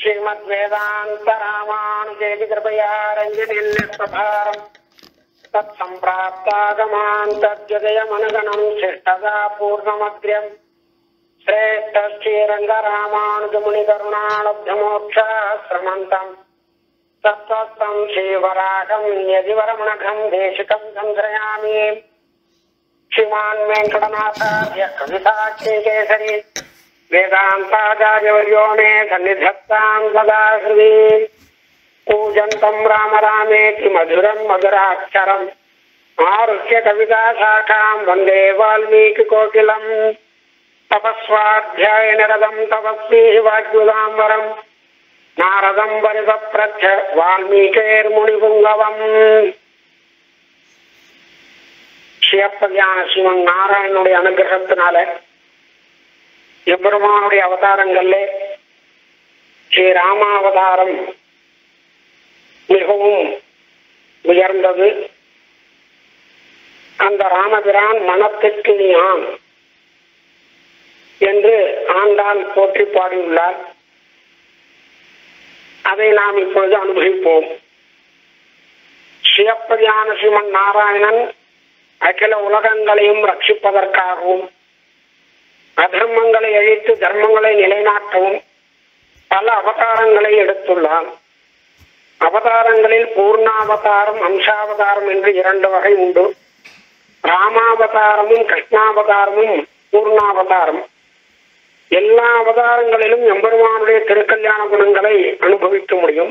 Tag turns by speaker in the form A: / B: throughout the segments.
A: श्रीमद्वेदान्तरामानुजेति कृपया रञ्जनिन्यस्वभारम् तत्सम्प्राप्तागमान् तद्यदयमनुगणम् शिष्टदा पूर्णमग्र्यम् श्रेष्ठ श्रीरङ्गरामानुजमुनिकरुणालब्धमोक्षाश्रमन्तम् तत्त्वम् श्रीवरागम् यदिवरमणघम् देशिकम् सन्ध्रयामि श्रीमान् वेङ्कटनाथार्य कविताक्षेकेसरी वेदान्ताचार्यवर्यो मे सन्निधत्ताम् सदा हृदि पूजन्तम् राम रामेति मधुरम् मधुराक्षरम् आरुह्य कविताशाखाम् वन्दे वाल्मीकिकोकिलम् तपस्वाध्यायनिरतम् तपस्वी वाग्युदाम्बरम् நாரதம் வருதப்பிரச்ச வால்மீகேர்முனிபுங்கவம் சிவப்பதியான சிவன் நாராயணனுடைய அனுகிரகத்தினால எம்பெருமானுடைய அவதாரங்கள்ல ஸ்ரீ ராமாவதாரம் மிகவும் உயர்ந்தது அந்த ராமபிரான் மனத்திற்கு நீயான் என்று ஆண்டாள் போற்றி பாடியுள்ளார் அதை நாம் இப்பொழுது அனுபவிப்போம் சிவப்பதியான சிவன் நாராயணன் அகில உலகங்களையும் ரட்சிப்பதற்காகவும் அதர்மங்களை அழித்து தர்மங்களை நிலைநாட்டவும் பல அவதாரங்களை எடுத்துள்ளான் அவதாரங்களில் பூர்ணாவதாரம் அம்சாவதாரம் என்று இரண்டு வகை உண்டு ராமாவதாரமும் கிருஷ்ணாவதாரமும் பூர்ணாவதாரம் எல்லா அவதாரங்களிலும் எம்பெருமானுடைய திருக்கல்யாண குணங்களை அனுபவிக்க முடியும்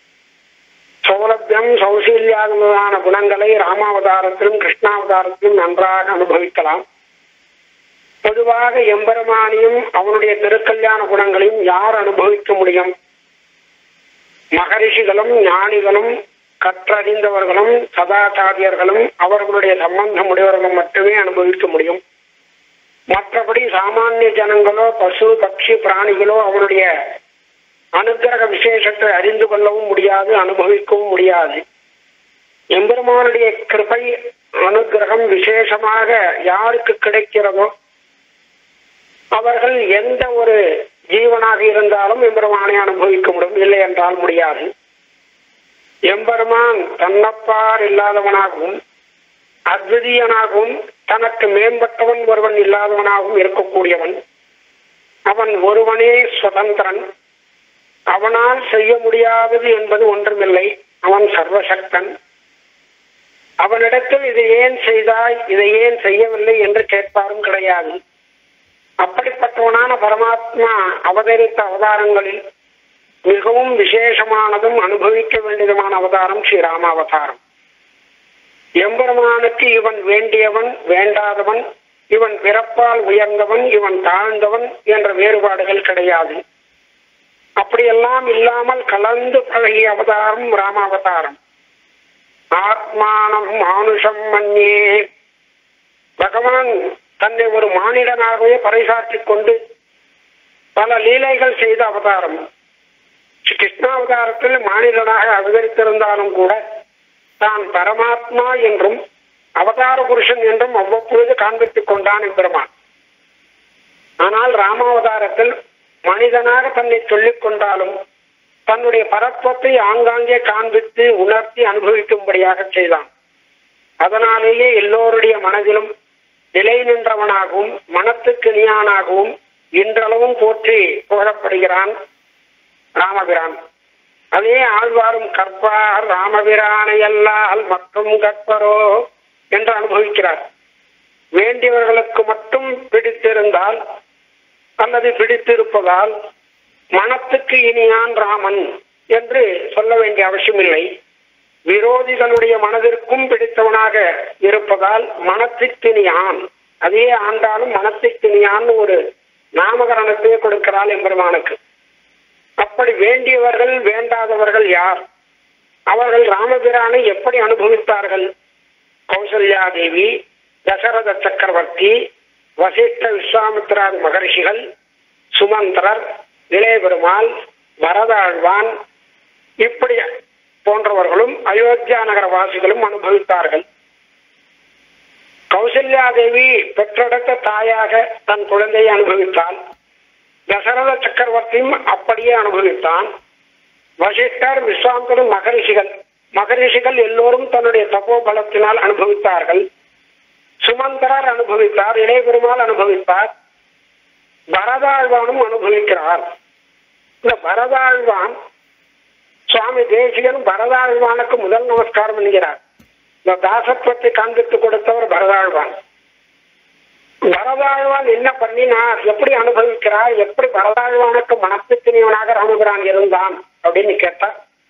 A: சௌலபியம் சௌசீல்யாதமான குணங்களை ராமாவதாரத்திலும் கிருஷ்ணாவதாரத்திலும் நன்றாக அனுபவிக்கலாம் பொதுவாக எம்பெருமானையும் அவனுடைய திருக்கல்யாண குணங்களையும் யார் அனுபவிக்க முடியும் மகரிஷிகளும் ஞானிகளும் கற்றறிந்தவர்களும் சதாச்சாரியர்களும் அவர்களுடைய சம்பந்தம் உடையவர்களும் மட்டுமே அனுபவிக்க முடியும் மற்றபடி சாமானிய ஜனங்களோ பசு பட்சி பிராணிகளோ அவனுடைய அனுகிரக விசேஷத்தை அறிந்து கொள்ளவும் முடியாது அனுபவிக்கவும் முடியாது எம்பெருமானுடைய கிருபை அனுகிரகம் விசேஷமாக யாருக்கு கிடைக்கிறதோ அவர்கள் எந்த ஒரு ஜீவனாக இருந்தாலும் எம்பெருமானை அனுபவிக்க முடியும் இல்லை என்றால் முடியாது எம்பெருமான் தன்னப்பார் இல்லாதவனாகவும் அத்விதீயனாகவும் தனக்கு மேம்பட்டவன் ஒருவன் இல்லாதவனாகவும் இருக்கக்கூடியவன் அவன் ஒருவனே சுதந்திரன் அவனால் செய்ய முடியாதது என்பது ஒன்றுமில்லை அவன் சர்வசக்தன் அவனிடத்தில் இதை ஏன் செய்தாய் இதை ஏன் செய்யவில்லை என்று கேட்பாரும் கிடையாது அப்படிப்பட்டவனான பரமாத்மா அவதரித்த அவதாரங்களில் மிகவும் விசேஷமானதும் அனுபவிக்க வேண்டியதுமான அவதாரம் ஸ்ரீராமாவதாரம் எம்பெருமானுக்கு இவன் வேண்டியவன் வேண்டாதவன் இவன் பிறப்பால் உயர்ந்தவன் இவன் தாழ்ந்தவன் என்ற வேறுபாடுகள் கிடையாது அப்படியெல்லாம் இல்லாமல் கலந்து பழகிய அவதாரம் ராமாவதாரம் ஆத்மானம் மானுஷம் மன்யே பகவான் தன்னை ஒரு மானிடனாகவே பறைசாற்றிக் கொண்டு பல லீலைகள் செய்த அவதாரம் கிருஷ்ணாவதாரத்தில் மானிடனாக அவதரித்திருந்தாலும் கூட தான் பரமாத்மா என்றும் அவதார புருஷன் என்றும் அவ்வப்பொழுது காண்பித்துக் கொண்டான் எம்பெருமான் ஆனால் ராமாவதாரத்தில் மனிதனாக தன்னை சொல்லிக் கொண்டாலும் தன்னுடைய பரத்வத்தை ஆங்காங்கே காண்பித்து உணர்த்தி அனுபவிக்கும்படியாக செய்தான் அதனாலேயே எல்லோருடைய மனதிலும் நிலை நின்றவனாகவும் மனத்துக்கு நியானாகவும் இன்றளவும் போற்றி புகழப்படுகிறான் ராமபிரான் அதே ஆழ்வாரும் கற்பார் ராமபிரானையல்லால் மற்றும் கற்பரோ என்று அனுபவிக்கிறார் வேண்டியவர்களுக்கு மட்டும் பிடித்திருந்தால் அல்லது பிடித்திருப்பதால் மனத்துக்கு இனியான் ராமன் என்று சொல்ல வேண்டிய அவசியமில்லை விரோதிகளுடைய மனதிற்கும் பிடித்தவனாக இருப்பதால் மனத்திற்கினியான் அதே ஆண்டாலும் மனத்திற்கினியான் ஒரு நாமகரணத்தையே கொடுக்கிறாள் எம்பெருமானுக்கு அப்படி வேண்டியவர்கள் வேண்டாதவர்கள் யார் அவர்கள் ராமபிரானை எப்படி அனுபவித்தார்கள் கௌசல்யா தேவி தசரத சக்கரவர்த்தி வசிஷ்ட விஸ்வாமித்ராதி மகர்ஷிகள் சுமந்திரர் இளைய பெருமாள் வரதாழ்வான் இப்படி போன்றவர்களும் அயோத்தியா நகர வாசிகளும் அனுபவித்தார்கள் கௌசல்யா தேவி பெற்றெடுத்த தாயாக தன் குழந்தையை அனுபவித்தாள் தசரத சக்கரவர்த்தியும் அப்படியே அனுபவித்தான் வசிஷ்டர் விஸ்வாந்தரும் மகரிஷிகள் மகரிஷிகள் எல்லோரும் தன்னுடைய தப்போ பலத்தினால் அனுபவித்தார்கள் சுமந்தரர் அனுபவித்தார் இளையபெருமாள் அனுபவித்தார் பரதாழ்வானும் அனுபவிக்கிறார் இந்த பரதாழ்வான் சுவாமி தேசிகன் பரதாழ்வானுக்கு முதல் நமஸ்காரம் என்கிறார் இந்த தாசத்துவத்தை காண்பித்து கொடுத்தவர் பரதாழ்வான் பரதாழ்வான் என்ன பண்ணினார் எப்படி அனுபவிக்கிறார் எப்படி பரதாழ்வானுக்கு மனத்துக்கினியவனாக ராமபிரான் இருந்தான் அப்படின்னு கேட்டா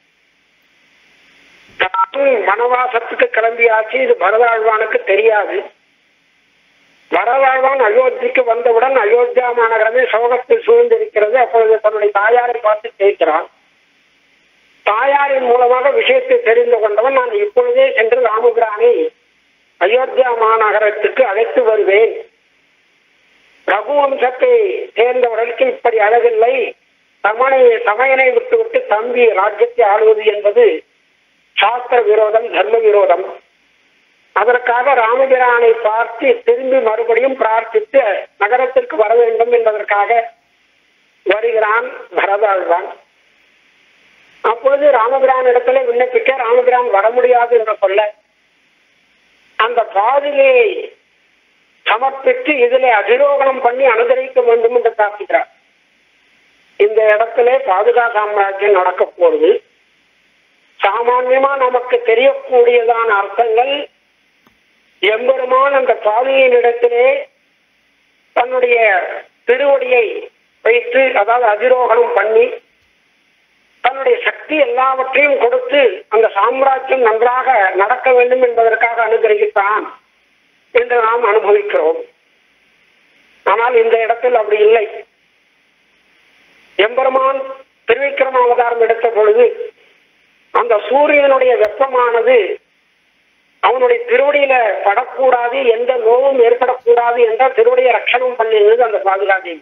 A: தானும் வனவாசத்துக்கு கிளம்பியாச்சு இது பரதாழ்வானுக்கு தெரியாது பரதாழ்வான் அயோத்திக்கு வந்தவுடன் அயோத்தியா மாநகரமே சோகத்தில் சூழ்ந்திருக்கிறது அப்பொழுது தன்னுடைய தாயாரை பார்த்து கேட்கிறான் தாயாரின் மூலமாக விஷயத்தை தெரிந்து கொண்டவன் நான் இப்பொழுதே சென்று ராமபிரானை அயோத்தியா மாநகரத்துக்கு அழைத்து வருவேன் ரகுவம்சத்தை சேர்ந்தவர்களுக்கு இப்படி அழகில்லை தமனை சமையனை விட்டுவிட்டு தம்பி ராஜ்யத்தை ஆளுவது என்பது சாஸ்திர விரோதம் தர்ம விரோதம் அதற்காக ராமபிரானை பார்த்து திரும்பி மறுபடியும் பிரார்த்தித்து நகரத்திற்கு வர வேண்டும் என்பதற்காக வருகிறான் பரதாழ்வான் அப்பொழுது ராமபிரான் இடத்துல விண்ணப்பிக்க ராமபிரான் வர முடியாது என்று சொல்ல அந்த பாதுகையை சமர்ப்பித்து இதிலே அதிரோகணம் பண்ணி அனுகரிக்க வேண்டும் என்று பிரார்த்திக்கிறார் இந்த இடத்திலே பாதுகா சாம்ராஜ்யம் நடக்க போகுது சாமான்யமா நமக்கு தெரியக்கூடியதான அர்த்தங்கள் எம்பெருமான் அந்த பாதுகையின் இடத்திலே தன்னுடைய திருவடியை வைத்து அதாவது அதிரோகணம் பண்ணி தன்னுடைய சக்தி எல்லாவற்றையும் கொடுத்து அந்த சாம்ராஜ்யம் நன்றாக நடக்க வேண்டும் என்பதற்காக அனுகிரகித்தான் என்று நாம் அனுபவிக்கிறோம் ஆனால் இந்த இடத்தில் அப்படி இல்லை எம்பெருமான் திருவிக்கிரம அவதாரம் எடுத்த பொழுது அந்த சூரியனுடைய வெப்பமானது அவனுடைய திருவடியில படக்கூடாது எந்த நோவும் ஏற்படக்கூடாது என்ற திருவடியை ரட்சணம் பண்ணினது அந்த பாதுகாதேவி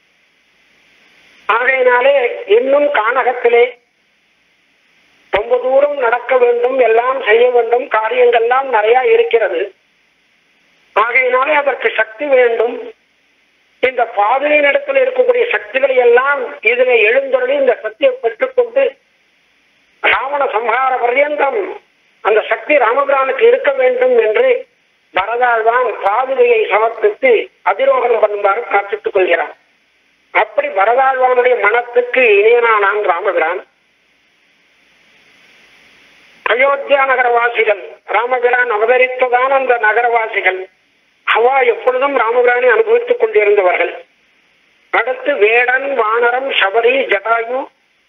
A: ஆகையினாலே இன்னும் கானகத்திலே ரொம்ப தூரம் நடக்க வேண்டும் எல்லாம் செய்ய வேண்டும் காரியங்கள்லாம் நிறைய இருக்கிறது ஆகையினாலே அதற்கு சக்தி வேண்டும் இந்த பாதையின் இடத்துல இருக்கக்கூடிய சக்திகளை எல்லாம் இதில் எழுந்தொழி இந்த சக்தியை பெற்றுக்கொண்டு ராவண சம்ஹார பர்யந்தம் அந்த சக்தி ராமபிரானுக்கு இருக்க வேண்டும் என்று பரதாழ்வான் பாதுகையை சமர்ப்பித்து அதிரோகணம் பண்ணுமாறு பிரார்த்தித்துக் கொள்கிறான் அப்படி பரதாழ்வானுடைய மனத்துக்கு இணையனானான் ராமபிரான் அயோத்தியா நகரவாசிகள் ராமபிரான் அவதரித்ததான அந்த நகரவாசிகள் அவா எப்பொழுதும் ராமபிரானை அனுபவித்துக் கொண்டிருந்தவர்கள் அடுத்து வேடன் வானரம் சபரி ஜடாயு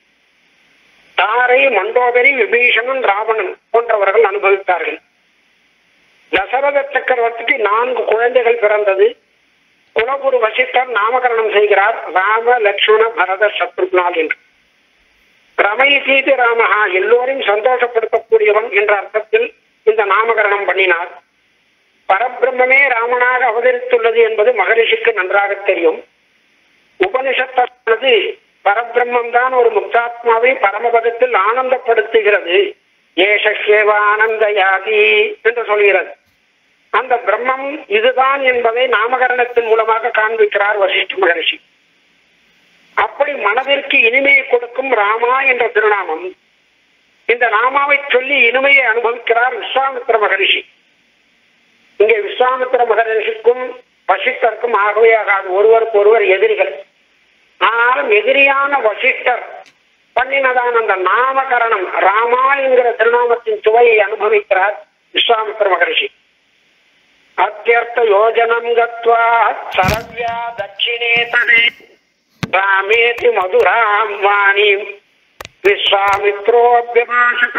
A: தாரை மண்டோதரி விபீஷணன் ராவணன் போன்றவர்கள் அனுபவித்தார்கள் தசரத சக்கரவர்த்திக்கு நான்கு குழந்தைகள் பிறந்தது குலகுரு வசிஷ்டர் நாமகரணம் செய்கிறார் ராம லட்சுமண பரத சத்ருக்னால் என்று ரமை சீதி ராமஹா எல்லோரையும் சந்தோஷப்படுத்தக்கூடியவன் என்ற அர்த்தத்தில் இந்த நாமகரணம் பண்ணினார் பரபிரம்மே ராமனாக அவதரித்துள்ளது என்பது மகரிஷிக்கு நன்றாக தெரியும் உபனிஷத்தானது பரபிரம்மம் தான் ஒரு முக்தாத்மாவை பரமபதத்தில் ஆனந்தப்படுத்துகிறது ஏஷேவ ஆனந்த யாதி என்று சொல்கிறது அந்த பிரம்மம் இதுதான் என்பதை நாமகரணத்தின் மூலமாக காண்பிக்கிறார் வசிஷ்ட மகரிஷி அப்படி மனதிற்கு இனிமையை கொடுக்கும் ராமா என்ற திருநாமம் இந்த நாமாவை சொல்லி இனிமையை அனுபவிக்கிறார் விஸ்வாமித்திர மகரிஷி இங்கே விஸ்வாமித்திர மகரிஷிக்கும் வசிஷ்டருக்கும் ஆகவே ஆகாது ஒருவருக்கு ஒருவர் எதிரிகள் ஆனாலும் எதிரியான வசிஷ்டர் பண்ணினதான அந்த நாமகரணம் ராமா என்கிற திருநாமத்தின் சுவையை அனுபவிக்கிறார் விஸ்வாமித்திர மகரிஷி அத்தியர்த்த யோஜனம் கத்வா சரவ்யா தட்சிணே தனே ராமேதி மதுராம் வாணிம் விஸ்வாமித்ரோபியமாசக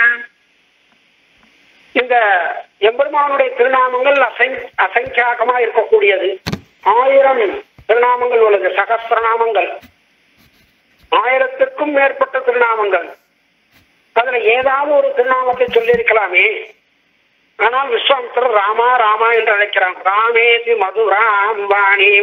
A: இந்த எம்பெருமானுடைய திருநாமங்கள் அசை அசங்கியாகமா இருக்கக்கூடியது ஆயிரம் திருநாமங்கள் உள்ளது சகசிரநாமங்கள் ஆயிரத்திற்கும் மேற்பட்ட திருநாமங்கள் அதுல ஏதாவது ஒரு திருநாமத்தை சொல்லியிருக்கலாமே ஆனால் விஸ்வாமித்திரர் ராமா ராமா என்று அழைக்கிறான் ராமேதி மதுராம் வாணி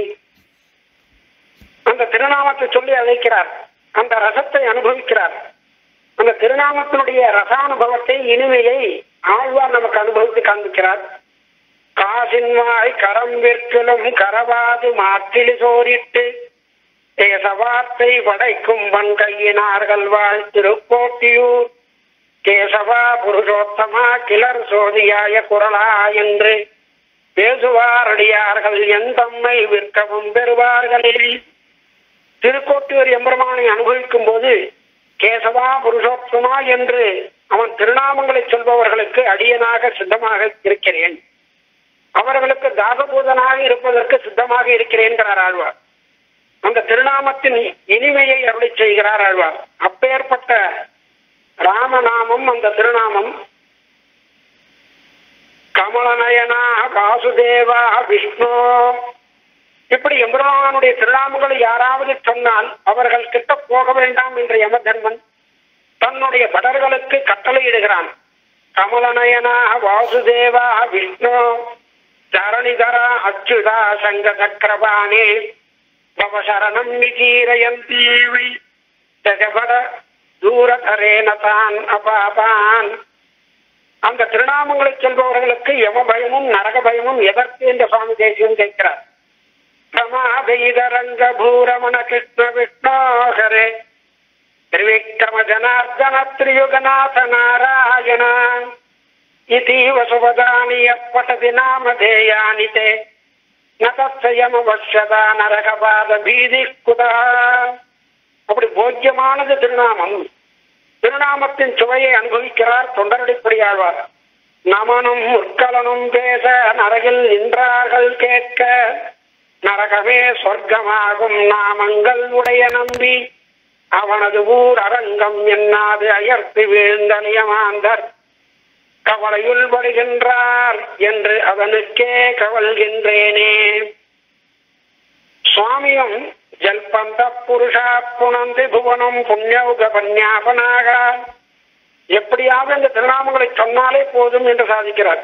A: அந்த திருநாமத்தை சொல்லி அழைக்கிறார் அந்த ரசத்தை அனுபவிக்கிறார் அந்த திருநாமத்தினுடைய ரசானுபவத்தை இனிமையை ஆழ்வார் நமக்கு அனுபவித்து காண்பிக்கிறார் காசின்வாய் கரம் விற்கலும் கரவாது மாற்றிலி சோரிட்டு தேசவார்த்தை படைக்கும் வன் கையினார்கள் வாழ் திருக்கோட்டியூர் கேசவா புருஷோத்தமா கிளர் சோதியாய குரலா என்று பேசுவாரடியார்கள் என் தம்மை விற்கவும் பெறுவார்களே திருக்கோட்டியூர் எம்பெருமானை அனுபவிக்கும் போது கேசவா புருஷோத்தமா என்று அவன் திருநாமங்களை சொல்பவர்களுக்கு அடியனாக சித்தமாக இருக்கிறேன் அவர்களுக்கு தாசபூதனாக இருப்பதற்கு சித்தமாக இருக்கிறேன் என்கிறார் ஆழ்வார் அந்த திருநாமத்தின் இனிமையை அருளை செய்கிறார் ஆழ்வார் அப்பேற்பட்ட ராமநாமம் அந்த திருநாமம் கமலநயனா வாசுதேவா விஷ்ணு இப்படி எம்பெருமானுடைய திருநாமங்களை யாராவது சொன்னால் அவர்கள் கிட்ட போக வேண்டாம் என்ற யமதர்மன் தன்னுடைய படர்களுக்கு கட்டளையிடுகிறான் கமலநயனா வாசுதேவா விஷ்ணு தரணிதரா அச்சுதா சங்க சக்கரபாணி பவசரணம் நிகீரயந்தீவி தஜபட தூரதரேன தான் அபாபான் அந்த திருநாமங்களை சொல்பவர்களுக்கு யம பயமும் நரக பயமும் எதற்கு என்று சுவாமி தேசியம் கேட்கிறார் பிரமாதைதரங்க பூரமண கிருஷ்ண விஷ்ணோகரே திரிவிக்ரம ஜனார்தன திரியுகநாத நாராயண இதீவ சுபதானி பட்டதி நாமதேயானி தே நதயமவசதா நரகபாத பீதி குதா அப்படி போக்கியமானது திருநாமம் திருநாமத்தின் சுவையை அனுபவிக்கிறார் தொண்டரடிப்படியாழ்வார் நமனும் முற்கலனும் பேச நரகில் நின்றார்கள் கேட்க நரகமே சொர்க்கமாகும் நாமங்கள் உடைய நம்பி அவனது ஊர் அரங்கம் என்னாது அயர்த்து வீழ்ந்த நியமாந்தர் கவலையுள் படுகின்றார் என்று அவனுக்கே கவல்கின்றேனே சுவாமியும் ஜல்பந்த புருஷா புனந்தி புவனம் புண்ணியவுக பன்யாபனாக எப்படியாவது இந்த திருநாமங்களை சொன்னாலே போதும் என்று சாதிக்கிறார்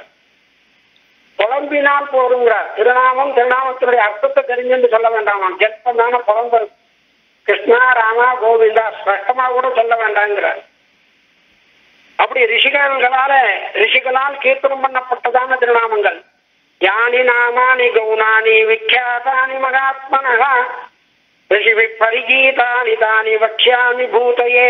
A: புலம்பினால் போதுங்கிறார் திருநாமம் திருநாமத்தினுடைய அர்த்தத்தை தெரிஞ்சென்று சொல்ல வேண்டாமாம் ஜல்பந்தான புலம்பல் கிருஷ்ணா ராமா கோவிந்தா ஸ்பஷ்டமா கூட சொல்ல வேண்டாங்கிறார் அப்படி ரிஷிகளால ரிஷிகளால் கீர்த்தனம் பண்ணப்பட்டதான திருநாமங்கள் யானி நாமானி கௌனானி விக்யாதானி மகாத்மனகா ரிஷிவி பரிகீதானி தானி வக்ஷாமி பூதையே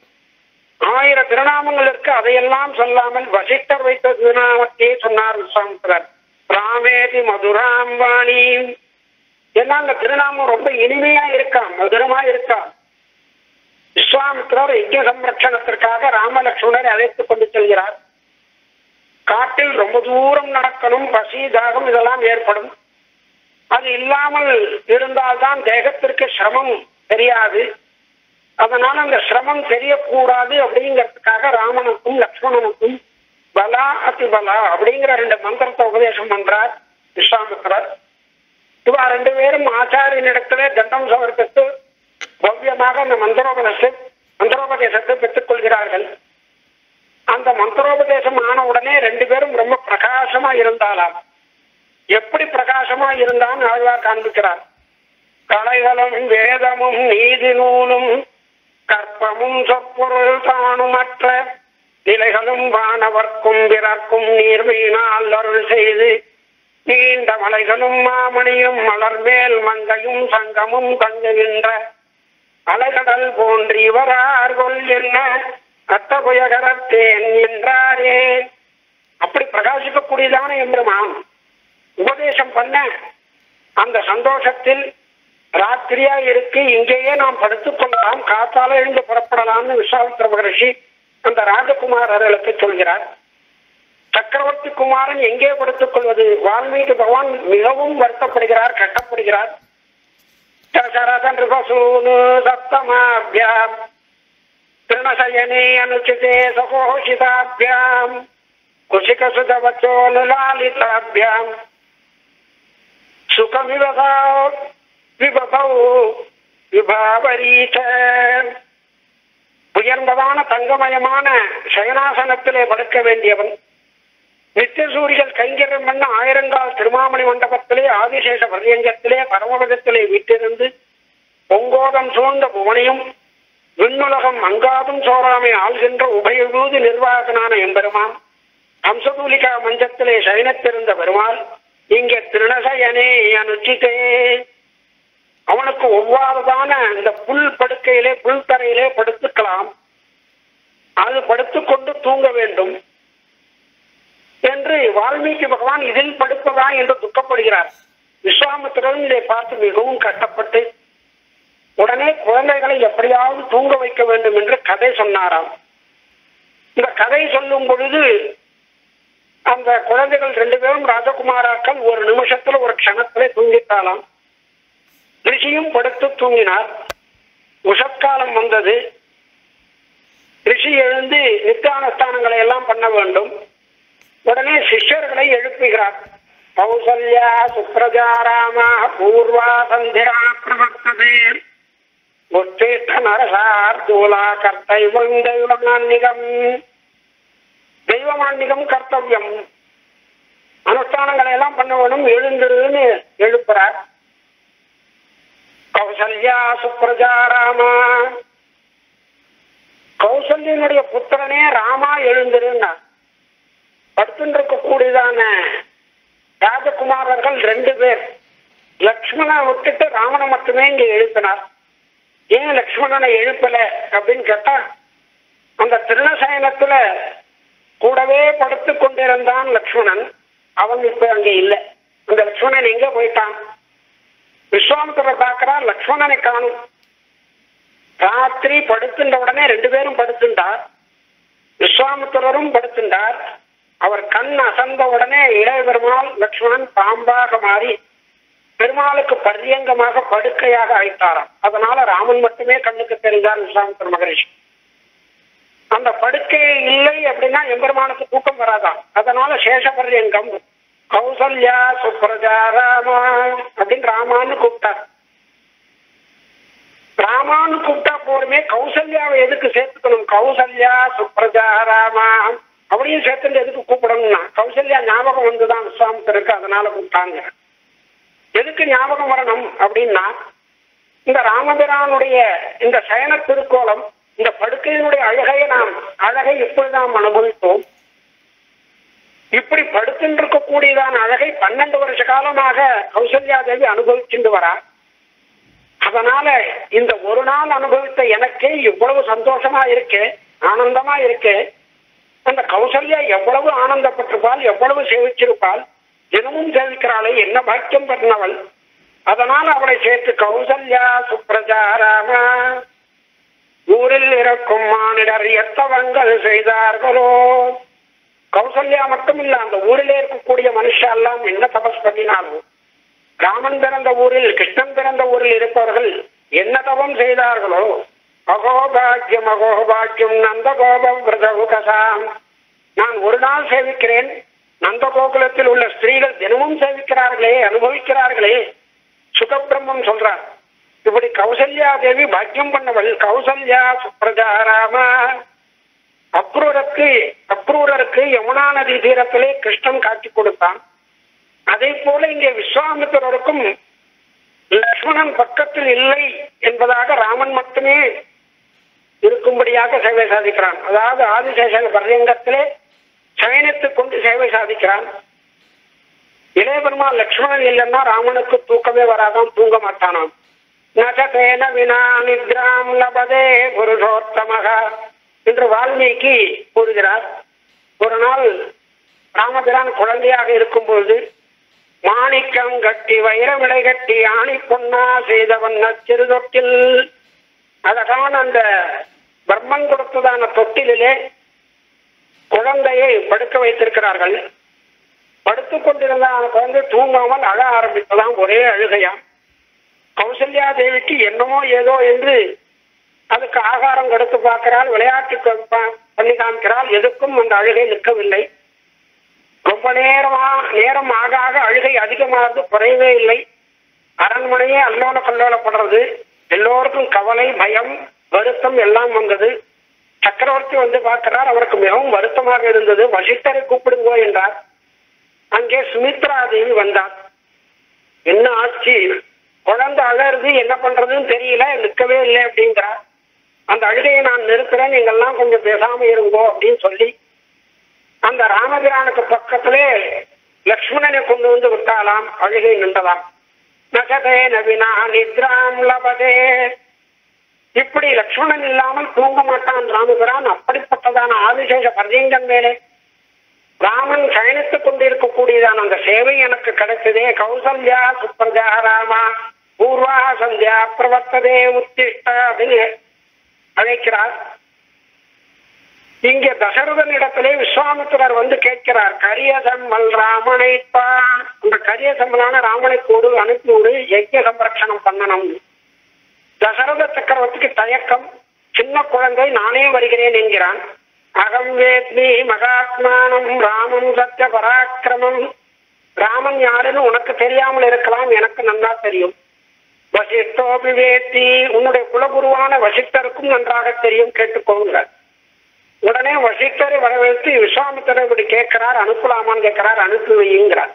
A: ஆயிர திருநாமங்கள் இருக்கு அதையெல்லாம் சொல்லாமல் வசிஷ்டர் வைத்த திருநாமத்தையே சொன்னார் விஸ்வாமித்திரர் ராமேதி மதுராம் வாணி ஏன்னா அந்த திருநாமம் ரொம்ப இனிமையா இருக்கா மதுரமா இருக்கா விஸ்வாமித்திரர் யஜ்ய சம்ரட்சணத்திற்காக ராமலட்சுமணரை அழைத்துக் கொண்டு செல்கிறார் காட்டில் ரொம்ப தூரம் நடக்கணும் பசி தாகம் இதெல்லாம் ஏற்படும் அது இல்லாமல் இருந்தால்தான் தேகத்திற்கு சிரமம் தெரியாது அதனால அந்த சிரமம் தெரியக்கூடாது அப்படிங்கிறதுக்காக ராமனுக்கும் லக்ஷ்மணனுக்கும் பலா அதி பலா அப்படிங்கிற ரெண்டு மந்திரத்தை உபதேசம் பண்றார் விஸ்வாமித்திரர் இவா ரெண்டு பேரும் ஆச்சாரியனிடத்திலே தண்டம் சமர்ப்பித்து பவ்யமாக அந்த மந்திரோபதேச மந்திரோபதேசத்தை பெற்றுக் கொள்கிறார்கள் அந்த மந்திரோபதேசம் ஆன உடனே ரெண்டு பேரும் ரொம்ப பிரகாசமா இருந்தாலாம் எப்படி பிரகாசமா இருந்தான்னு ஆழ்வார் காண்பிக்கிறார் கலைகளும் வேதமும் நீதி நூலும் கற்பமும் சொற்பொருள் தானுமற்ற நிலைகளும் வானவர்க்கும் பிறர்க்கும் நீர்மையினால் அருள் செய்து நீண்ட மலைகளும் மாமணியும் மலர்மேல் மங்கையும் சங்கமும் தங்குகின்ற அலைகடல் போன்று இவரார்கொள் என்ன அத்தபுயகரத்தேன் என்றாரே அப்படி பிரகாசிக்கக்கூடியதான எம்பெருமான் உபதேசம் பண்ண அந்த சந்தோஷத்தில் ராத்திரியா இருக்கு இங்கேயே நாம் படுத்துக் கொள்ளலாம் காத்தால எழுந்து புறப்படலாம்னு விஸ்வாமித்திர மகரிஷி அந்த ராஜகுமாரர்களுக்கு சொல்கிறார் சக்கரவர்த்தி குமாரன் எங்கே படுத்துக் கொள்வது வால்மீகி பகவான் மிகவும் வருத்தப்படுகிறார் கட்டப்படுகிறார் தசரத நிருபசூனு சப்தமாபியாம் திருணசயனே அனுச்சிதே சகோஷிதாபியாம் குஷிகசுதவச்சோனுலாலிதாபியாம் சுகமிவதா விபபௌ விபாவரீச்ச உயர்ந்ததான தங்கமயமான சயனாசனத்திலே படுக்க வேண்டியவன் நித்திய சூரியல் கைங்கரம் பண்ண ஆயிரங்கால் திருமாமணி மண்டபத்திலே ஆதிசேஷ பரியங்கத்திலே பரமபதத்திலே வீட்டிருந்து பொங்கோகம் சூழ்ந்த புவனையும் விண்ணுலகம் அங்காதும் சோறாமை ஆள்கின்ற உபயவிபூதி நிர்வாகனான எம்பெருமான் ஹம்சதூலிகா மஞ்சத்திலே சயனத்திருந்த பெருமாள் இங்கே திருநசயனே அனுச்சித்தே அவனுக்கு ஒவ்வாறுதான இந்த புல் படுக்கையிலே புல் தரையிலே படுத்துக்கலாம் அது படுத்துக்கொண்டு தூங்க வேண்டும் என்று வால்மீகி பகவான் இதில் படுப்பதா என்று துக்கப்படுகிறார் விஸ்வாமித்திரன் இதை பார்த்து மிகவும் கஷ்டப்பட்டு உடனே குழந்தைகளை எப்படியாவது தூங்க வைக்க வேண்டும் என்று கதை சொன்னாராம் இந்த கதை சொல்லும் பொழுது அந்த குழந்தைகள் ரெண்டு பேரும் ராஜகுமாராக்கள் ஒரு நிமிஷத்துல ஒரு க்ஷணத்துல தூங்கிட்டாலாம் ரிஷியும் படுத்து தூங்கினார் உஷத்காலம் வந்தது ரிஷி எழுந்து நித்தியானுஷ்டானங்களை எல்லாம் பண்ண வேண்டும் உடனே சிஷ்யர்களை எழுப்புகிறார் கௌசல்யா சுப்ரஜாராமா பூர்வா சந்திரா பிரவர்த்ததே உத்தேஷ்ட நரசார்தூலா கர்த்தைவம் தெய்வமான்னிகம் தெய்வமான்னிகம் கர்த்தவியம் அனுஷ்டானங்களை எல்லாம் பண்ண வேணும் எழுந்திருன்னு எழுப்புறார் கௌசல்யா சுப்ரஜா ராமா கௌசல்யனுடைய புத்திரனே ராமா எழுந்திருந்தா படுத்துருக்கக்கூடியதான ராஜகுமாரர்கள் ரெண்டு பேர் லக்ஷ்மணனை விட்டுட்டு ராமனை மட்டுமே இங்க எழுப்பினார் ஏன் லக்ஷ்மணனை எழுப்பல அப்படின்னு கேட்டா அந்த திருணசயனத்துல கூடவே படுத்து கொண்டிருந்தான் லக்ஷ்மணன் அவன் இப்ப அங்க இல்லை அந்த லக்ஷ்மணன் எங்க போயிட்டான் விஸ்வாமித்திரர் பார்க்கிறா லக்ஷ்மணனை காணும் ராத்திரி படுத்துட்ட உடனே ரெண்டு பேரும் படுத்துட்டார் விஸ்வாமித்திரரும் படுத்துட்டார் அவர் கண் அசந்த உடனே இளைய பெருமாள் லக்ஷ்மணன் பாம்பாக மாறி பெருமாளுக்கு பரியங்கமாக படுக்கையாக அழைத்தாராம் அதனால ராமன் மட்டுமே கண்ணுக்கு தெரிந்தார் விஸ்வாமித்திர மகரிஷி அந்த படுக்கை இல்லை அப்படின்னா எம்பெருமானுக்கு தூக்கம் வராதாம் அதனால சேஷ பரியங்கம் கௌசல்யா சுப்ரஜா ராமா அப்படின்னு ராமான்னு கூப்பிட்டார் ராமான்னு கூப்பிட்டா போருமே கௌசல்யாவை எதுக்கு சேர்த்துக்கணும் கௌசல்யா சுப்ரஜா ராமா அப்படியும் சேர்த்துட்டு எதுக்கு கூப்பிடணும்னா கௌசல்யா ஞாபகம் வந்துதான் விஸ்வாமித்தருக்கு அதனால கூப்பிட்டாங்க எதுக்கு ஞாபகம் வரணும் அப்படின்னா இந்த ராமபிரானுடைய இந்த சயன திருக்கோலம் இந்த படுக்கையினுடைய அழகையை நாம் அழகை இப்படி நாம் அனுபவித்தோம் இப்படி படுத்துட்டு இருக்கக்கூடியதான அழகை பன்னெண்டு வருஷ காலமாக கௌசல்யா தேவி அனுபவிச்சுட்டு வரா அதனால இந்த ஒரு நாள் அனுபவித்த எனக்கே இவ்வளவு சந்தோஷமா இருக்கு ஆனந்தமா இருக்கு அந்த கௌசல்யா எவ்வளவு ஆனந்தப்பட்டிருப்பாள் எவ்வளவு சேவிச்சிருப்பாள் தினமும் சேவிக்கிறாளே என்ன பாக்கியம் பண்ணவள் அதனால் அவளை சேர்த்து கௌசல்யா சுப்ரஜா ராமா ஊரில் இருக்கும் மானிடர் எத்தவங்கள் செய்தார்களோ கௌசல்யா மட்டும் இல்ல அந்த ஊரிலே இருக்கக்கூடிய மனுஷா எல்லாம் என்ன தபஸ் பண்ணினாலும் ராமன் பிறந்த ஊரில் கிருஷ்ணன் பிறந்த ஊரில் இருப்பவர்கள் என்ன தவம் செய்தார்களோ அகோபாக்கியம் அகோபாக்கியம் நந்த கோபம் விரதகுகசாம் நான் ஒரு நாள் சேவிக்கிறேன் நந்த கோகுலத்தில் உள்ள ஸ்திரீகள் தினமும் சேவிக்கிறார்களே அனுபவிக்கிறார்களே சுகபிரம்மம் சொல்றார் இப்படி கௌசல்யா தேவி பாக்கியம் பண்ணவள் கௌசல்யா சுப்ரஜாராமா அக்ரூருக்கு அக்ரூரருக்கு யமுனா நதி தீரத்திலே கிருஷ்ணன் காட்சி கொடுத்தான் அதே போல இங்கே விஸ்வாமித்திரருக்கும் லக்ஷ்மணன் பக்கத்தில் இல்லை என்பதாக ராமன் மட்டுமே இருக்கும்படியாக சேவை சாதிக்கிறான் அதாவது ஆதிசேஷன் பர்யங்கத்திலே சயனித்துக் கொண்டு சேவை சாதிக்கிறான் இளைய பெருமாள் லக்ஷ்மணன் இல்லைன்னா ராமனுக்கு தூக்கமே வராதான் தூங்க மாட்டானாம் நகதேன வினா நித்ராம் லபதே புருஷோத்தமக என்று வால்மீகி கூறுகிறார் ஒரு நாள் ராமபிரான் குழந்தையாக இருக்கும்போது மாணிக்கம் கட்டி வைரவிடை கட்டி ஆணி பொன்னா செய்தவன் நச்சிறுதொட்டில் அழகான அந்த பிரம்மன் கொடுத்ததான தொட்டிலே குழந்தையை படுக்க வைத்திருக்கிறார்கள் படுத்துக் கொண்டிருந்த அந்த குழந்தை தூங்காமல் அழ ஆரம்பித்ததாம் ஒரே அழுகையாம் கௌசல்யா தேவிக்கு என்னமோ ஏதோ என்று அதுக்கு ஆகாரம் கொடுத்து பார்க்கிறாள் விளையாட்டு பண்ணி காமிக்கிறாள் எதுக்கும் அந்த அழுகை நிற்கவில்லை ரொம்ப நேரமா நேரம் ஆக ஆக அழுகை அதிகமானது குறையவே இல்லை அரண்மனையே அல்லோல கல்லோலப்படுறது எல்லோருக்கும் கவலை பயம் வருத்தம் எல்லாம் வந்தது சக்கரவர்த்தி வந்து பார்க்கிறார் அவருக்கு மிகவும் வருத்தமாக இருந்தது வசிஷ்டரை கூப்பிடுங்கோ என்றார் அங்கே சுமித்ரா தேவி வந்தார் என்ன ஆச்சு குழந்தை அழறது என்ன பண்றதுன்னு தெரியல நிற்கவே இல்லை அப்படிங்கிறார் அந்த அழுகையை நான் நிறுத்துறேன் நீங்கள்லாம் கொஞ்சம் பேசாம இருங்கோ அப்படின்னு சொல்லி அந்த ராமபிரானுக்கு பக்கத்திலே லக்ஷ்மணனை கொண்டு வந்து விட்டாலாம் அழுகை நின்றதாம் நகதேன வினா நித்ராம் லபதே இப்படி லக்ஷ்மணன் இல்லாமல் தூங்க மாட்டான் ராமபிரான் அப்படிப்பட்டதான ஆதிசேஷ பர்யங்கம் மேலே ராமன் சயனித்துக் கொண்டிருக்கக்கூடியதான அந்த சேவை எனக்கு கிடைச்சதே கௌசல்யா சுப்ரஜா ராமா பூர்வா சந்தியா பிரவர்த்ததே உத்திஷ்ட அப்படின்னு அழைக்கிறார் இங்கே தசரதன் இடத்திலே விஸ்வாமித்திரர் வந்து கேட்கிறார் கரிய செம்மல் ராமனை அந்த கரிய செம்மலான ராமனை கூடு அனுப்பி விடு யஜ்ய சம்ரட்சணம் பண்ணணும் தசரத சக்கரவர்த்திக்கு தயக்கம் சின்ன குழந்தை நானே வருகிறேன் என்கிறான் அகம் வேத்மி மகாத்மானம் ராமம் சத்திய பராக்கிரமம் ராமன் யாருன்னு உனக்கு தெரியாமல் இருக்கலாம் எனக்கு நன்றா தெரியும் வசிஷ்டோபி வேத்தி உன்னுடைய குலகுருவான வசிஷ்டருக்கும் நன்றாக தெரியும் கேட்டுக்கோங்க உடனே வசிஷ்டரை வரவேற்று விஸ்வாமித்திரர் இப்படி கேட்கிறார் அனுப்பலாமான்னு கேட்கிறார் அனுப்பி வையுங்கிறார்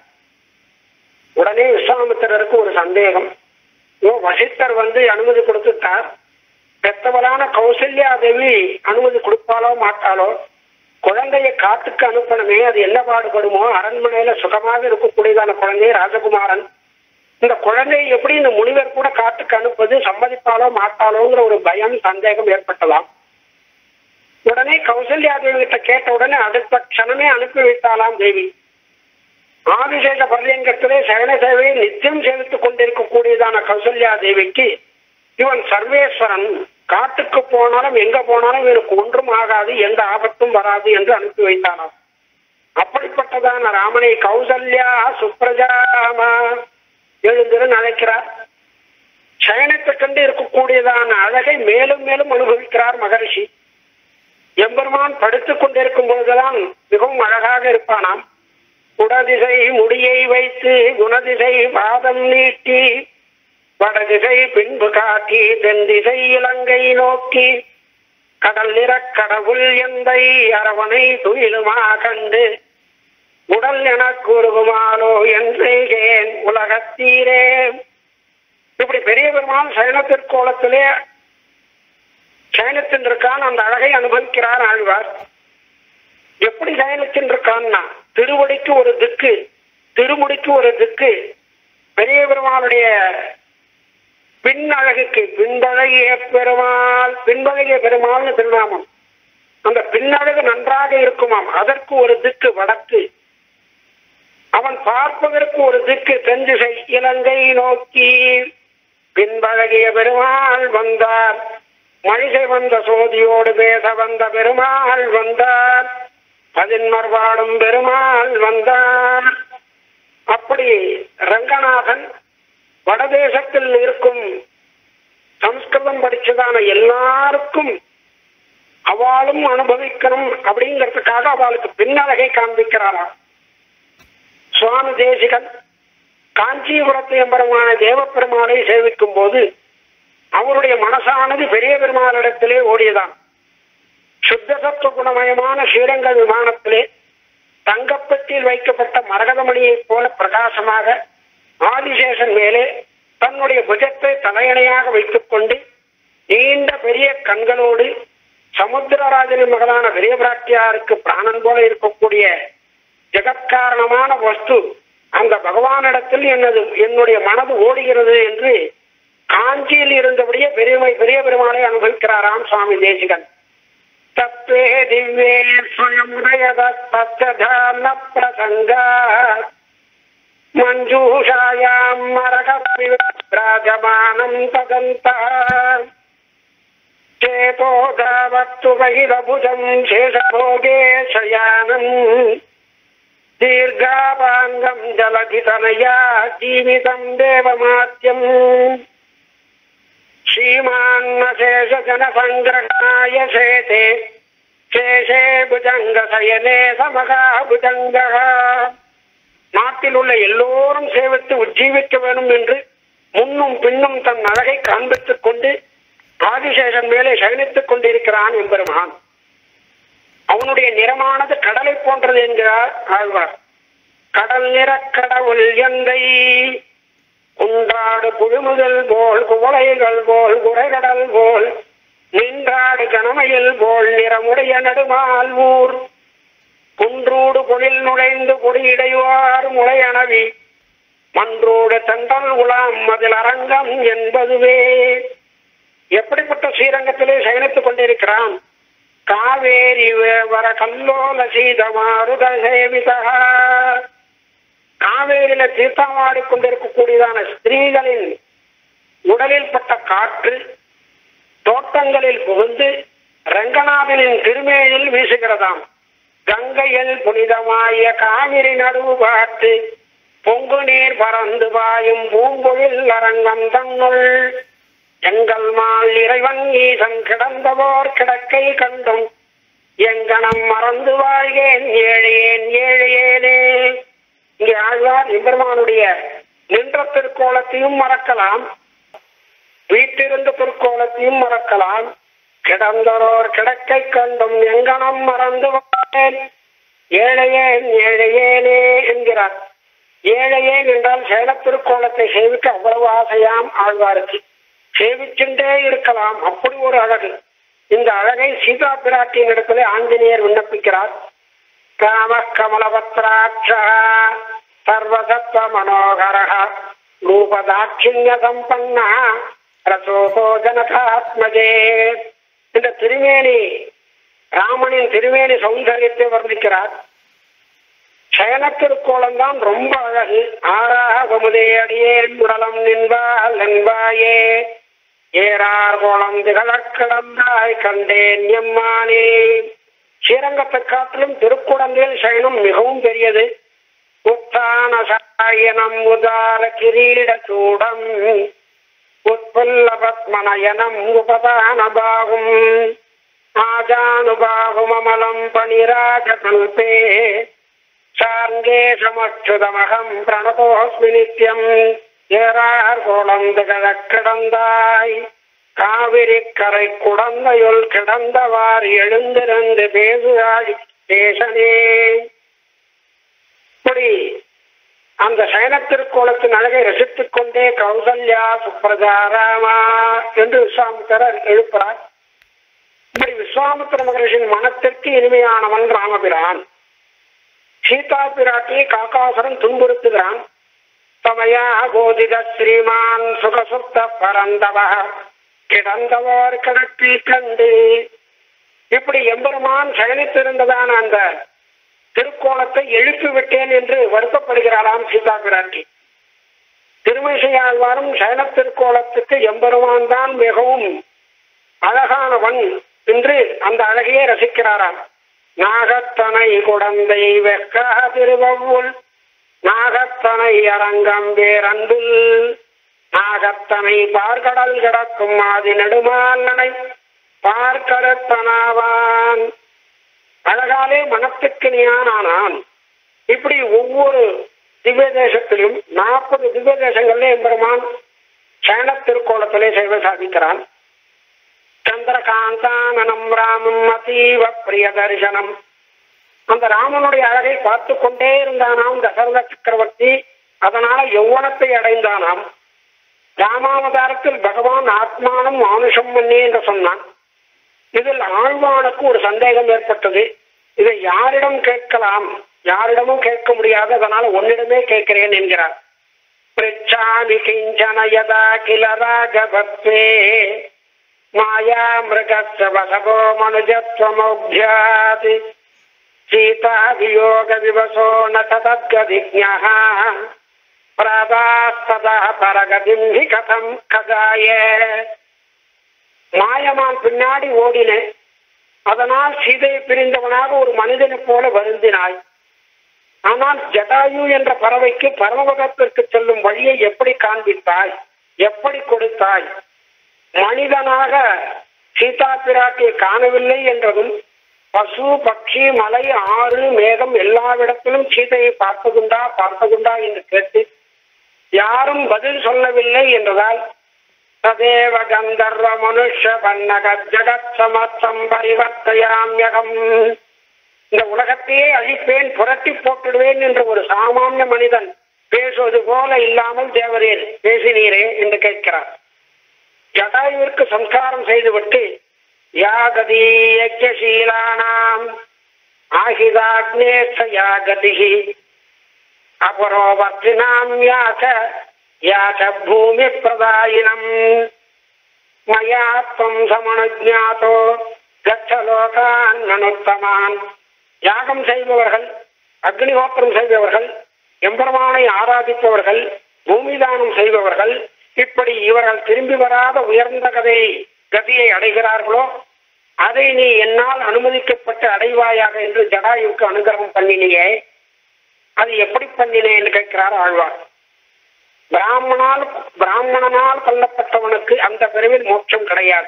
A: உடனே விஸ்வாமித்திரருக்கு ஒரு சந்தேகம் ஓ வசிஷ்டர் வந்து அனுமதி கொடுத்துட்டார் பெத்தவளான கௌசல்யா தேவி அனுமதி கொடுப்பாளோ மாட்டாளோ குழந்தைய காட்டுக்கு அனுப்பணுமே அது என்ன பாடுபடுமோ அரண்மனையில சுகமாக இருக்கக்கூடியதான குழந்தை ராஜகுமாரன் இந்த குழந்தையை எப்படி இந்த முனிவர் கூட காட்டுக்கு அனுப்பது சம்மதிப்பாளோ மாட்டாளோங்கிற ஒரு பயம் சந்தேகம் ஏற்பட்டதாம் உடனே கௌசல்யா தேவி கிட்ட கேட்ட உடனே அடுத்த க்ஷணமே அனுப்பி வைத்தாலாம் தேவி ஆதிசேஷ பர்யங்கத்திலே சயன சேவையை நித்தியம் சேவித்துக் கொண்டிருக்கக்கூடியதான கௌசல்யா தேவிக்கு இவன் சர்வேஸ்வரன் காட்டுக்கு போனாலும் எங்க போனாலும் இவனுக்கு ஒன்றும் ஆகாது எந்த ஆபத்தும் வராது என்று அனுப்பி வைத்தானாம் அப்படிப்பட்டதான ராமனை கௌசல்யா சுப்ரஜாமா எழுந்திருந்து அழைக்கிறார் சயனத்தை கண்டு இருக்கக்கூடியதான அழகை மேலும் மேலும் அனுபவிக்கிறார் மகரிஷி எம்பெருமான் படுத்துக் கொண்டிருக்கும் பொழுதுதான் மிகவும் அழகாக இருப்பானாம் குடதிசை முடியை வைத்து குணதிசை பாதம் நீட்டி வடதிசை பின்பு காட்டி தென் திசை இலங்கை நோக்கி கடல் நிற கடவுள் எந்தை அரவணை துயிலுமா கண்டு உடல் என கூறுகுமாலோ என்றேன் உலகத்தீரே இப்படி பெரிய பெருமாள் சயனத்திற்கோலத்திலே சயனத்தின் இருக்கான் அந்த அழகை அனுபவிக்கிறார் ஆழ்வார் எப்படி சயனத்தின் இருக்கான்னா திருவடிக்கு ஒரு திக்கு திருமுடிக்கு ஒரு திக்கு பெரிய பெருமாளுடைய பின்னழகுக்கு பின்பழகிய பெருமாள் பின்பழகிய பெருமாள்னு திருநாமம் அந்த பின்னழகு நன்றாக இருக்குமாம் அதற்கு ஒரு திக்கு வடக்கு அவன் பார்ப்பதற்கு ஒரு திக்கு தென்திசை இலங்கை நோக்கி பின்பழகிய பெருமாள் வந்தார் மழிசை வந்த சோதியோடு பேச வந்த பெருமாள் வந்தார் பதின்மர்வாடும் பெருமாள் வந்தார் அப்படி ரங்கநாதன் வடதேசத்தில் இருக்கும் சம்ஸ்கிருதம் படிச்சதான எல்லாருக்கும் அவளும் அனுபவிக்கணும் அப்படிங்கிறதுக்காக அவளுக்கு பின்னழகை காண்பிக்கிறாராம் சுவாமி தேசிகன் காஞ்சிபுரத்து எம்பெருமான தேவப்பெருமாளை சேவிக்கும் போது அவருடைய மனசானது பெரிய பெருமாளிடத்திலே ஓடியதான் சுத்த சத்துவ குணமயமான ஸ்ரீரங்க விமானத்திலே தங்கப்பட்டியில் வைக்கப்பட்ட மரகதமணியைப் போல பிரகாசமாக ஆதிசேஷன் மேலே தன்னுடைய புஜத்தை தலையணையாக வைத்துக் கொண்டு நீண்ட பெரிய கண்களோடு சமுத்திரராஜனின் மகளான பெரிய பிராட்டியாருக்கு பிராணன் போல இருக்கக்கூடிய ஜெகத்காரணமான வஸ்து அந்த பகவானிடத்தில் என்னது என்னுடைய மனது ஓடுகிறது என்று காஞ்சியில் இருந்தபடியே பெருமை பெரிய பெருமாளை அனுபவிக்கிறாராம் சுவாமி தேசிகன் தத்வே திவ்யே ஸ்வயமுதயதான பிரசங்க மஞ்சூஷாயாம் மரகராஜமானம் ததந்த சேதோதாவத்து வகிரபுஜம் சேஷபோகே சயானம் தீர்காபாங்கம் ஜலதிதனயா ஜீவிதம் தேவமாத்யம் श्रीमान्नशेषजनसङ्ग्रहाय शेते शेषे புஜங்க சயனே சமகா புஜங்க நாட்டில் உள்ள எல்லோரும் சேவித்து உஜ்ஜீவிக்க வேண்டும் என்று முன்னும் பின்னும் தன் அழகை காண்பித்துக் கொண்டு ஆதிசேஷன் மேலே சயனித்துக் கொண்டிருக்கிறான் எம்பெருமான் அவனுடைய நிறமானது கடலை போன்றது என்கிறார் ஆழ்வார் கடல் நிற கடவுள் எந்தை குன்றாடு குழுமுதல் போல் குவளைகள் போல் குறைகடல் போல் நின்றாடு கனமையில் போல் நிறமுடைய நடுமால் ஊர் குன்றூடு பொழில் நுழைந்து கொடியிடைவார் முளையணவி மன்றோடு தண்டல் உலாம் அதில் அரங்கம் என்பதுவே எப்படிப்பட்ட ஸ்ரீரங்கத்திலே சயனித்துக் கொண்டிருக்கிறான் காவேரி வர கல்லோல சீதமாருத சேவிதா காவேரியில தீர்த்தமாடி கொண்டிருக்கக்கூடியதான ஸ்திரீகளின் உடலில் பட்ட காற்று தோட்டங்களில் புகுந்து ரங்கநாதனின் திருமேனில் வீசுகிறதாம் கங்கையில் புனிதமாய காவிரி நடுவு பார்த்து பொங்கு நீர் பறந்து பாயும் பூங்கொழில் அரங்கம் தன்னுள் எங்கள் மால் இறைவன் ஈசன் கிடந்தவோர் கிடக்கை கண்டும் எங்கனம் மறந்து வாழ்கேன் ஏழையேன் ஏழையேனே இங்கே ஆழ்வார் எம்பெருமானுடைய நின்ற திருக்கோலத்தையும் மறக்கலாம் வீட்டிருந்த திருக்கோலத்தையும் மறக்கலாம் கிடந்தரோர் கிடக்கை கண்டும் எங்கனம் மறந்து வாழ்கேன் ஏழையேன் ஏழையேனே என்கிறார் ஏழையேன் என்றால் சேல திருக்கோலத்தை சேவிக்க அவ்வளவு ஆசையாம் ஆழ்வாருக்கு சேவிச்சுட்டே இருக்கலாம் அப்படி ஒரு அழகு இந்த அழகை சீதா பிராட்டியின் இடத்துல ஆஞ்சநேயர் விண்ணப்பிக்கிறார் காம கமலபத்ராட்ச சர்வசத்வ மனோகர ரூபதாட்சிண்ய சம்பன்ன ரசோகோ ஜனகாத்மஜே இந்த திருமேனி ராமனின் திருமேனி சௌந்தரியத்தை வர்ணிக்கிறார் சயன திருக்கோலம் தான் ரொம்ப அழகு ஆறாக கமுதே அடியேன் உடலம் நின்பால் என்பாயே ஏறார் கோலம் திகழக் கிடந்தாய் கண்டேன் எம்மானே ஸ்ரீரங்கத்தை காட்டிலும் திருக்குடந்தையில் சயனம் மிகவும் பெரியது உத்தான சாயனம் உதார கிரீட சூடம் உத்புல்ல பத்மநயனம் உபதான பாகும் ஆஜானுபாகுமமலம் பணிராஜ கல்பே சார்ங்கே சமச்சுதமகம் பிரணதோஸ்மி நித்யம் ஏறார் கோலம் திகழக் கிடந்தாய் காவிரி கரை குடந்தையுள் கிடந்தவாறு எழுந்திருந்து பேசுகிறாய் பேசனே இப்படி அந்த சயன திருக்கோலத்தின் அழகை ரசித்துக் கொண்டே கௌசல்யா சுப்ரஜா ராமா என்று விஸ்வாமித்திரர் எழுப்புறார் இப்படி விஸ்வாமித்திர மகரிஷின் மனத்திற்கு இனிமையானவன் ராமபிரான் சீதா பிராட்டியை காக்காசுரன் துன்புறுத்துகிறான் தமையா போதித ஸ்ரீமான் சுகசுப்த பரந்தவ கிடந்தவர் கிடக்கில் கண்டு இப்படி எம்பெருமான் சயனித்திருந்ததான அந்த திருக்கோலத்தை எழுப்பி விட்டேன் என்று வருத்தப்படுகிறாராம் சீதா பிராட்டி திருமிசையாழ்வாரும் சயன திருக்கோலத்துக்கு எம்பெருமான் தான் மிகவும் அழகானவன் என்று அந்த அழகையே ரசிக்கிறாராம் நாகத்தனை குடந்தை வெக்க திருவவுள் நாகத்தனை அரங்கம் வேரன்பில் நாகத்தனை பார்க்கடல் கிடக்கும் ஆதி நெடுமாலனை பார்க்கடத்தனாவான் அழகாலே மனத்துக்கு ஞானானான் இப்படி ஒவ்வொரு திவ்ய தேசத்திலும் நாற்பது திவ்ய தேசங்கள்ல எம்பெருமான் சயன திருக்கோலத்திலே சேவை சாதிக்கிறான் சந்திரகாந்தானனம் ராமம் அதீவ பிரிய தரிசனம் அந்த ராமனுடைய அழகை பார்த்து கொண்டே இருந்தானாம் தசரத சக்கரவர்த்தி அதனால யௌவனத்தை அடைந்தானாம் ராமாவதாரத்தில் பகவான் ஆத்மானம் மானுஷம் மன்னே என்று சொன்னான் இதில் ஆழ்வானுக்கு ஒரு சந்தேகம் ஏற்பட்டது இதை யாரிடம் கேட்கலாம் யாரிடமும் கேட்க முடியாது அதனால உன்னிடமே கேட்கிறேன் என்கிறார் பிரிச்சாமி கிஞ்சன யதா கில ராகவத்வே மாயா மிருகஸ்ய வசவோ மனுஜத்வமௌக்யாதி சீதா வியோக விவசோ ந சதத்கதிஜ்ஞः பிராதாஸ்ததா பரகதிம் ஹி கதம் கதாய மாயமான் பின்னாடி ஓடினேன் அதனால் சீதையை பிரிந்தவனாக ஒரு மனிதனைப் போல வருந்தினாய் ஆனால் ஜடாயு என்ற பறவைக்கு பரமபதத்திற்கு செல்லும் வழியை எப்படி காண்பித்தாய் எப்படி கொடுத்தாய் மனிதனாக சீதா பிராட்டியை காணவில்லை என்றதும் பசு பட்சி மலை ஆறு மேகம் எல்லாவிடத்திலும் சீதையை பார்த்ததுண்டா பார்த்ததுண்டா என்று கேட்டு யாரும் பதில் சொல்லவில்லை என்றதால் ததேவ கந்தர்வ மனுஷ பன்னக ஜகத் சமஸ்தம் பரிவர்த்தயாமியகம் இந்த உலகத்தையே அழிப்பேன் புரட்டி போட்டுடுவேன் என்று ஒரு சாமானிய மனிதன் பேசுவது போல இல்லாமல் தேவரேன் பேசினீரே என்று கேட்கிறார் ஜடாயுவிற்கு சம்ஸ்காரம் செய்துவிட்டு யாகதி யஜ்யசீலானாம் ஆகிதாக்னேச யாகதிகி அபரோவர்த்தினாம் யாச்ச யாச்ச பூமி பிரதாயினம் மயா துவம் சமனுஜாதோ கச்சலோகான் நனுத்தமான் யாகம் செய்பவர்கள் அக்னிஹோத்திரம் செய்பவர்கள் எம்பெருமானை ஆராதிப்பவர்கள் பூமிதானம் செய்பவர்கள் இப்படி இவர்கள் திரும்பி வராத உயர்ந்த கதை கதியை அடைகிறார்களோ அதை நீ என்னால் அனுமதிக்கப்பட்டு அடைவாயாக என்று ஜடாயுக்கு அனுகிரகம் பண்ணினியே அது எப்படி பண்ணினே என்று கேட்கிறார் ஆழ்வார் பிராமணால் பிராமணனால் கொல்லப்பட்டவனுக்கு அந்த பிறவில் மோட்சம் கிடையாது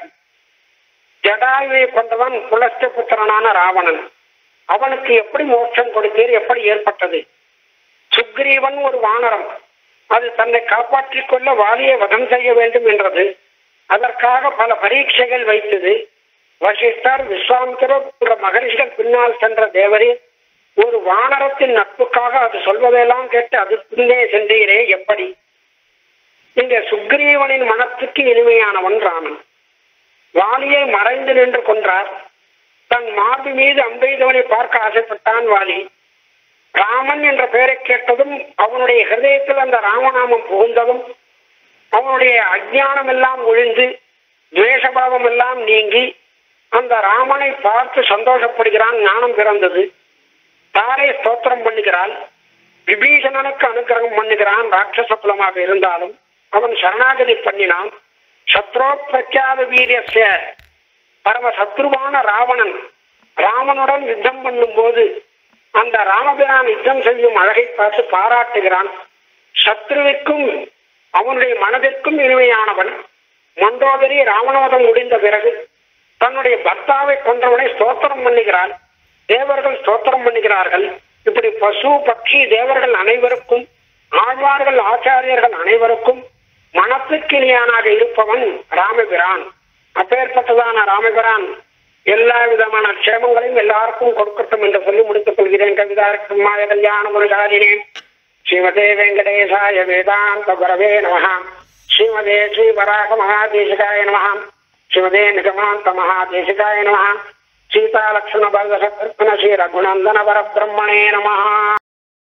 A: ஜடாயுவை கொண்டவன் புலஸ்த புத்திரனான ராவணன் அவனுக்கு எப்படி மோட்சம் கொடுத்தீர் எப்படி ஏற்பட்டது சுக்ரீவன் ஒரு வானரம் அது தன்னை காப்பாற்றிக் கொள்ள வாலியை வதம் செய்ய வேண்டும் என்றது அதற்காக பல பரீட்சைகள் வைத்தது வசிஷ்டர் விஸ்வாமித்திரர் போன்ற மகரிஷிகள் பின்னால் சென்ற தேவரே ஒரு வானரத்தின் நட்புக்காக அது சொல்வதெல்லாம் கேட்டு அது பின்னே சென்றீரே எப்படி இந்த சுக்ரீவனின் மனத்துக்கு இனிமையானவன் ராமன் வாலியை மறைந்து நின்று கொன்றார் தன் மார்பு மீது அம்பெய்தவனை பார்க்க ஆசைப்பட்டான் வாலி ராமன் என்ற பெயரை கேட்டதும் அவனுடைய ஹிருதயத்தில் அந்த ராமநாமம் புகுந்ததும் அவனுடைய அஜ்ஞானம் எல்லாம் ஒழிந்து துவேஷபாவம் எல்லாம் நீங்கி அந்த ராமனை பார்த்து சந்தோஷப்படுகிறான் ஞானம் பிறந்தது தாரை ஸ்தோத்திரம் பண்ணுகிறான் விபீஷணனுக்கு அனுகிரகம் பண்ணுகிறான் ராட்சச குலமாக இருந்தாலும் அவன் சரணாகதி பண்ணினான் சத்ரோ பிரச்சாத வீரியஸ்ய பரம சத்ருவான ராவணன் ராமனுடன் யுத்தம் பண்ணும் போது அந்த ராமபிரான் யுத்தம் செய்யும் அழகை பார்த்து பாராட்டுகிறான் சத்ருவிற்கும் அவனுடைய மனதிற்கும் இனிமையானவன் மண்டோதரி ராவணவதம் முடிந்த பிறகு தன்னுடைய பர்த்தாவை கொன்றவனை ஸ்தோத்திரம் பண்ணுகிறான் தேவர்கள் ஸ்தோத்திரம் பண்ணுகிறார்கள் இப்படி பசு பட்சி தேவர்கள் அனைவருக்கும் ஆழ்வார்கள் ஆச்சாரியர்கள் அனைவருக்கும் மனத்துக்கினியானாக இருப்பவன் ராமபிரான் அப்பேற்பட்டதான ராமபிரான் எல்லா விதமான க்ஷேமங்களையும் எல்லாருக்கும் கொடுக்கட்டும் என்று சொல்லி முடித்துக் கொள்கிறேன் கவிதார்க்கும் மாய கல்யாண முருகாரினே ஸ்ரீமதே வெங்கடேசாய வேதாந்த குரவே நம ஸ்ரீமதே ஸ்ரீ வராக மகாதேசிகாய நம ஸ்ரீமதே நிகமாந்த மகாதேசிகாய நம சீதாலக்ஷ்மண பரத ஸ்ரீ ரகுநந்தன பரபிரம்மணே நம